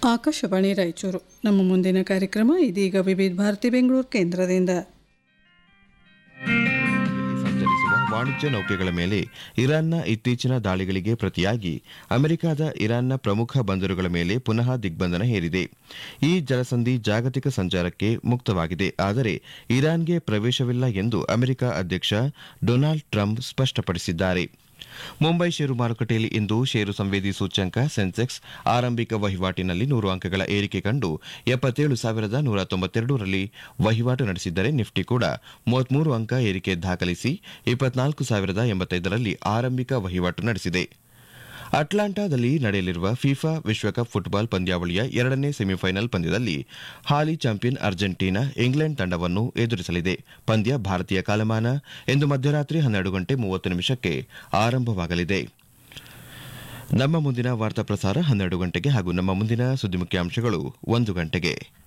ಆಕಾಶವಾಣಿ ರಾಯಚೂರು ನಮ್ಮ ಮುಂದಿನ ಕಾರ್ಯಕ್ರಮ ಇದೀಗ ವಿವಿಧ ಭಾರತಿ ಬೆಂಗಳೂರು ಕೇಂದ್ರದಿಂದ ಸಂಚರಿಸುವ ವಾಣಿಜ್ಯ ನೌಕೆಗಳ ಮೇಲೆ ಇರಾನ್ನ ಇತ್ತೀಚಿನ ದಾಳಿಗಳಿಗೆ ಪ್ರತಿಯಾಗಿ ಅಮೆರಿಕದ ಇರಾನ್ನ ಪ್ರಮುಖ ಬಂದರುಗಳ ಮೇಲೆ ಪುನಃ ದಿಗ್ಬಂಧನ ಹೇರಿದೆ ಈ ಜಲಸಂಧಿ ಜಾಗತಿಕ ಸಂಚಾರಕ್ಕೆ ಮುಕ್ತವಾಗಿದೆ ಆದರೆ ಇರಾನ್ಗೆ ಪ್ರವೇಶವಿಲ್ಲ ಎಂದು ಅಮೆರಿಕ ಅಧ್ಯಕ್ಷ ಡೊನಾಲ್ಡ್ ಟ್ರಂಪ್ ಸ್ಪಷ್ಟಪಡಿಸಿದ್ದಾರೆ ಮುಂಬೈ ಷೇರು ಮಾರುಕಟ್ಟೆಯಲ್ಲಿ ಇಂದು ಷೇರು ಸಂವೇದಿ ಸೂಚ್ಯಂಕ ಸೆನ್ಸೆಕ್ಸ್ ಆರಂಭಿಕ ವಹಿವಾಟಿನಲ್ಲಿ ನೂರು ಅಂಕಗಳ ಏರಿಕೆ ಕಂಡು ಎಪ್ಪತ್ತೇಳು ಸಾವಿರದ ನೂರ ತೊಂಬತ್ತೆರಡರಲ್ಲಿ ವಹಿವಾಟು ನಡೆಸಿದ್ದರೆ ನಿಫ್ಟಿ ಕೂಡ ಮೂವತ್ಮೂರು ಅಂಕ ಏರಿಕೆ ದಾಖಲಿಸಿ ಇಪ್ಪತ್ನಾಲ್ಕು ಸಾವಿರದ ಎಂಬತ್ತೈದರಲ್ಲಿ ಆರಂಭಿಕ ವಹಿವಾಟು ನಡೆಸಿದೆ ಅಟ್ಲಾಂಟಾದಲ್ಲಿ ನಡೆಯಲಿರುವ ಫಿಫಾ ವಿಶ್ವಕಪ್ ಫುಟ್ಬಾಲ್ ಪಂದ್ಯಾವಳಿಯ ಎರಡನೇ ಸೆಮಿಫೈನಲ್ ಪಂದ್ಯದಲ್ಲಿ ಹಾಲಿ ಚಾಂಪಿಯನ್ ಅರ್ಜೆಂಟೀನಾ ಇಂಗ್ಲೆಂಡ್ ತಂಡವನ್ನು ಎದುರಿಸಲಿದೆ ಪಂದ್ಯ ಭಾರತೀಯ ಕಾಲಮಾನ ಇಂದು ಮಧ್ಯರಾತ್ರಿ ಹನ್ನೆರಡು ಗಂಟೆ ಮೂವತ್ತು ನಿಮಿಷಕ್ಕೆ ಆರಂಭವಾಗಲಿದೆ ನಮ್ಮ ಮುಂದಿನ ವಾರ್ತಾ ಪ್ರಸಾರ ಹನ್ನೆರಡು ಗಂಟೆಗೆ ಹಾಗೂ ನಮ್ಮ ಮುಂದಿನ ಸುದ್ದಿ ಮುಖ್ಯಾಂಶಗಳು ಒಂದು ಗಂಟೆಗೆ